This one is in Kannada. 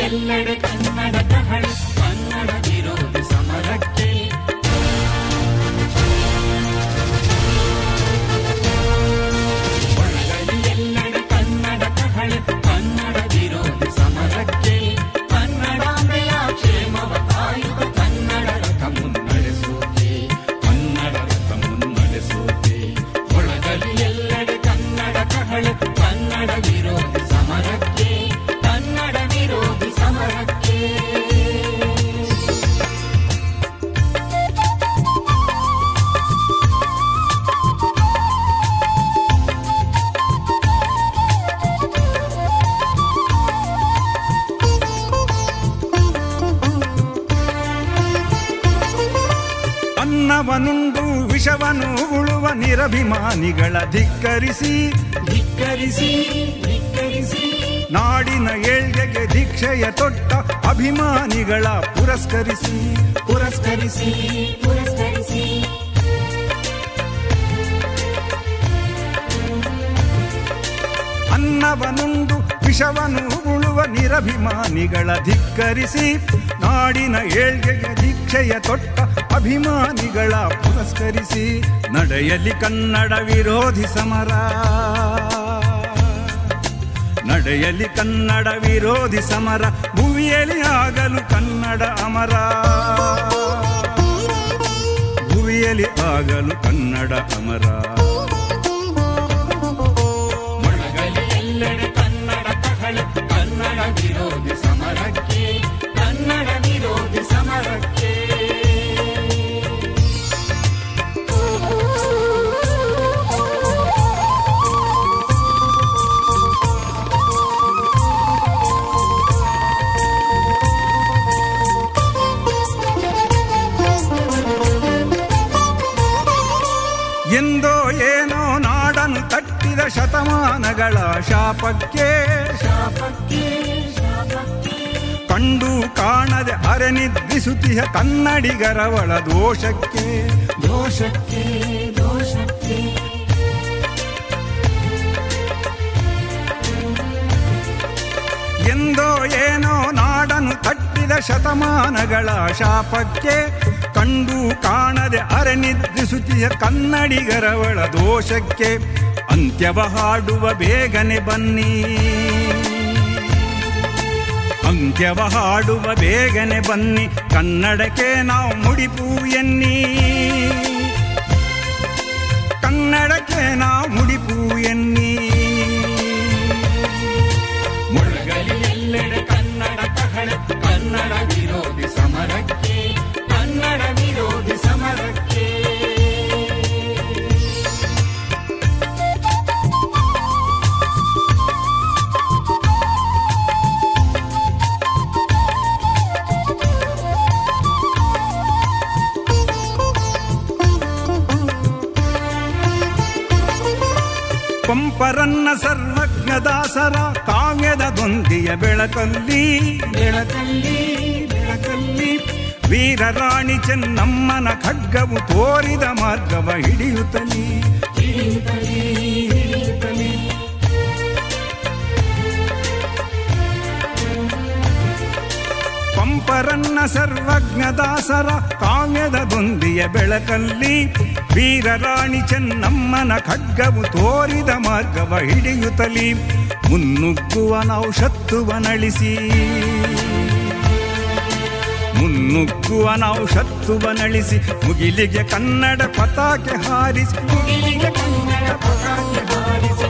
ಎಲ್ಲೆಡೆ ಕನ್ನಡ ಕಹಳೆ ಕನ್ನಡ ವಿರೋಧಿ ಸಮರಕ್ಕೆ ಒಳಗಲಿ ಎಲ್ಲೆಡೆ ಕನ್ನಡ ಕಹಳೆ ಕನ್ನಡ ವಿರೋಧಿ ಸಮರಕ್ಕೆ ಕನ್ನಡಾಂಬೆಯ ಕ್ಷೇಮವ ಕಾಯುವ ಕನ್ನಡ ರಥ ಮುನ್ನಡೆಸೋಕೆ ಕನ್ನಡ ರಥ ಮುನ್ನಡೆಸೋಕೆ ಒಳಗಲಿ ಎಲ್ಲೆಡೆ ಕನ್ನಡ ಕಹಳೆ ಕನ್ನಡ ವಿರೋಧಿ ಸಮರಕ್ಕೆ ಕನ್ನಡ ವಿರೋಧಿ ಸಮರಕ್ಕೆ ಅನ್ನವನುಂಡು ವಿಷವನ್ನು ಉಳುವ ನಿರಭಿಮಾನಿಗಳ ಧಿಕ್ಕರಿಸಿ ಧಿಕ್ಕರಿಸಿ ಧಿಕ್ಕರಿಸಿ ನಾಡಿನ ಏಳ್ಗೆಗೆ ದೀಕ್ಷೆಯ ತೊಟ್ಟ ಅಭಿಮಾನಿಗಳ ಪುರಸ್ಕರಿಸಿ ಪುರಸ್ಕರಿಸಿ ಪುರಸ್ಕರಿಸಿ ಅನ್ನವನುಂಡು ವಿಷವನ್ನು ಉಳುವ ನಿರಭಿಮಾನಿಗಳ ಧಿಕ್ಕರಿಸಿ ನಾಡಿನ ಏಳ್ಗೆಗೆ ದೀಕ್ಷೆಯ ತೊಟ್ಟ ಅಭಿಮಾನಿಗಳ ಪುರಸ್ಕರಿಸಿ ನಡೆಯಲಿ ಕನ್ನಡ ವಿರೋಧಿ ಸಮರ ನಡೆಯಲಿ ಕನ್ನಡ ವಿರೋಧಿ ಸಮರ ಭುವಿಯಲ್ಲಿ ಆಗಲು ಕನ್ನಡ ಅಮರ ಭುವಿಯಲ್ಲಿ ಆಗಲು ಕನ್ನಡ ಅಮರ ಮೊಳಗಲಿ ಎಲ್ಲೆಡೆ ಕನ್ನಡ ಕಹಳೆ ಕನ್ನಡ ವಿರೋಧಿ ಸಮರಕ್ಕೆ ಕನ್ನಡ ವಿರೋಧಿ ಸಮರಕ್ಕೆ ಎಂದೋ ಏನೋ ನಾಡನ್ನು ತಟ್ಟಿದ ಶತಮಾನಗಳ ಶಾಪಕ್ಕೆ ಶಾಪಕ್ಕೆ ಶಾಪಕ್ಕೆ ಕಂಡು ಕಾಣದೆ ಅರೆನಿದ್ರಿಸುತ್ತಿಹ ಕನ್ನಡಿಗರ ಒಳ ದೋಷಕ್ಕೆ ದೋಷಕ್ಕೆ ದೋಷಕ್ಕೆ ಎಂದೋ ಏನೋ ನಾಡನ್ನು ತಟ್ಟಿದ ಶತಮಾನಗಳ ಶಾಪಕ್ಕೆ ಕಂಡು ಕಾಣದೆ ಅರೆನಿದ್ರಿಸುತ್ತಿಯ ಕನ್ನಡಿಗರ ಒಳ ದೋಷಕ್ಕೆ ಅಂತ್ಯವ ಹಾಡುವ ಬೇಗನೆ ಬನ್ನಿ ಅಂತ್ಯವ ಹಾಡುವ ಬೇಗನೆ ಬನ್ನಿ ಕನ್ನಡಕ್ಕೆ ನಾವು ಮುಡಿಪು ಎನ್ನಿ ಕನ್ನಡಕ್ಕೆ ನಾವು ಮುಡಿಪು ಎನ್ನಿ ಮೊಳಗಲಿ ಎಲ್ಲೆಡೆ ಕನ್ನಡ ಕಹಳೆ ಕನ್ನಡ ವಿರೋಧಿ ಸಮರಕ್ಕೆ ಕನ್ನಡ ವಿರೋಧಿ ಸಮರಕ್ಕೆ ಪಂಪರನ್ನ ಸರ್ವಜ್ಞದಾಸರ ಕಾವ್ಯದ ದೊಂದಿಯ ಬೆಳಕಲ್ಲಿ ಬೆಳಕಲ್ಲಿ ಬೆಳಕಲ್ಲಿ ವೀರರಾಣಿ ಚೆನ್ನಮ್ಮನ ಖಡ್ಗವು ತೋರಿದ ಮಾರ್ಗವ ಹಿಡಿಯುತ್ತಲಿ ಹಿಡಿಯುತ್ತಲಿ ಹಿಡಿಯುತ್ತಲಿ ಪಂಪರನ್ನ ಸರ್ವಜ್ಞದಾಸರ ಕಾವ್ಯದ ದೊಂದಿಯ ಬೆಳಕಲ್ಲಿ ವೀರರಾಣಿ ಚೆನ್ನಮ್ಮನ ಖಡ್ಗವು ತೋರಿದ ಮಾರ್ಗವ ಹಿಡಿಯುತ್ತಲಿ ಮುನ್ನುಗ್ಗುವ ನೌಷತ್ತುವ ನಳಿಸಿ ಮುನ್ನುಗ್ಗುವ ನೌಷತ್ತುವ ನಳಿಸಿ ಮುಗಿಲಿಗೆ ಕನ್ನಡ ಪತಾಕೆ ಹಾರಿಸಿ ಮುಗಿಲಿಗೆ ಕನ್ನಡ ಪತಾಕೆ ಹಾರಿಸಿ